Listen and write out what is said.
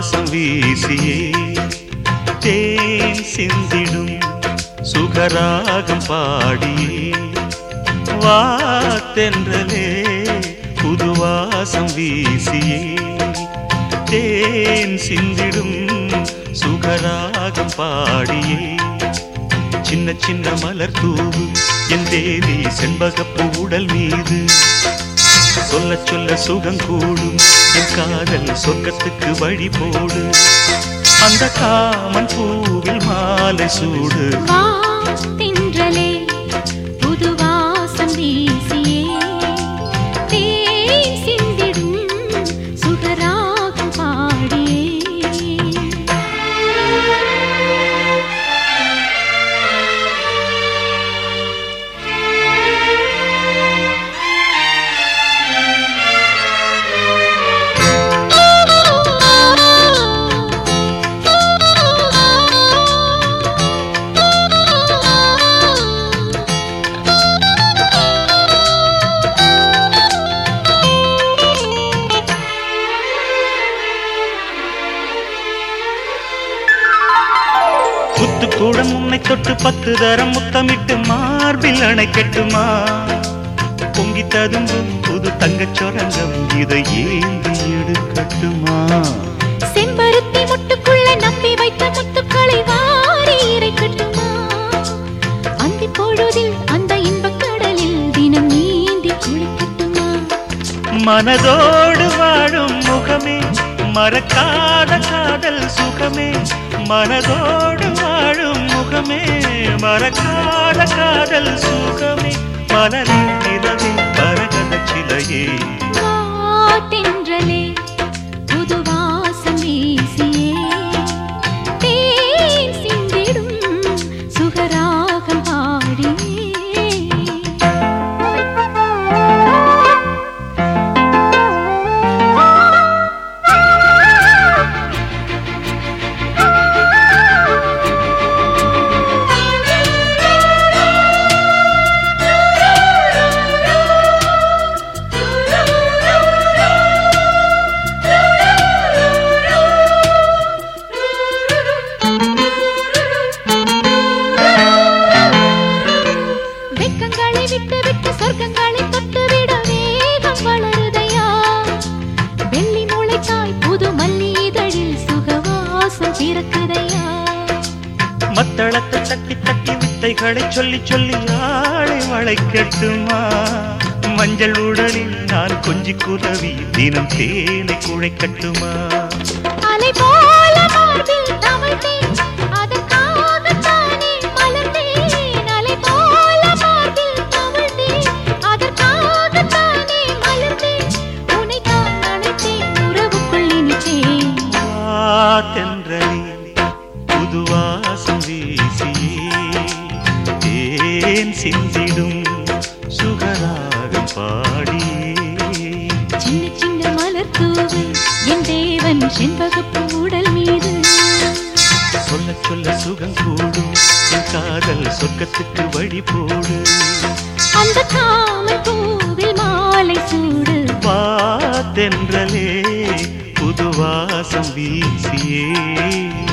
வாசம் வீசியே தேன் சிந்திடும் சுகராகம் பாடியே வா தென்றலே புது வாசம் வீசியே தேன் சிந்திடும் சுகராகம் பாடியே சின்ன சின்ன மலர் தூவு என் தேவி செண்பகப்பு உடல் மீது சொல்ல சொல்ல சுகம் கூடும் என் காதல் சொர்க்கத்துக்கு வழி போடு அந்த காமன் பூவில் மாலை சூடு வா தின்றலே புது வாசம் வீசியே தேன் சிந்திடும் சுகராகம் பாடியே முத்துக்கூடம் உன்னை தொட்டு பத்து தரம் முத்தமிட்டு மார்பில் அணைக்கட்டுமா பொங்கி ததும்பும் புது தங்கச் சுரங்கம் இதை ஏந்தி எடுக்கட்டுமா செம்பருத்தி முட்டுக்குள்ள நம்பி வைத்த முத்துக்களை வாரி இறைக்கட்டுமா அந்தி பொழுதில் அந்த இன்பக் கடலில் தினம் நீந்தி குளிக்கட்டுமா மனதோடு வாழும் முகமே மறக்காத காதல் சுகமே மனதோடு வாழும் முகமே மறக்காத காதல் சுகமே மலரின் நிலவே மரகத சிலையே வா தென்றலே புது வாசம் வீசியே தேன் சிந்திடும் சுகராகம் பாடியே வெக்கங்களை விட்டு விட்டு சொர்க்கங்களை தொட்டுவிட வேகம் வளருதையா வெள்ளி முளைத்தாய் புது மல்லி இதழில் சுகவாசம் பிறக்குதையா மத்தளத்தை தட்டி தட்டி வித்தைகளை சொல்லி சொல்லி ஆளை வளைக்கட்டுமா மஞ்சள் உடலில் நான் கொஞ்சி குதவி தினம் தேனை குழைக்கட்டுமா அலை போல மார்பில் தவழ்ந்தேன் அதற்காகத்தானே மலர்ந்தேன் அலை போல மார்பில் தவழ்ந்தேன் அதற்காகத்தானே மலர்ந்தேன் உன்னை தான் அழைத்தேன் உறவுக்குள் இனித்தேன் வா தென்றலே புது வாசம் வீசியே தேன் சிந்திடும் சுகராகம் பாடியே சின்ன சின்ன மலர் தூவு என் தேவன் செண்பகப்பு உடல் மீது சொல்ல சொல்ல சுகம் கூடும் என் காதல் சொர்க்கத்துக்கு வழி போடு அந்த காமல் பூவில் மாலை சூடு வா தென்றலே புது வாசம் வீசியே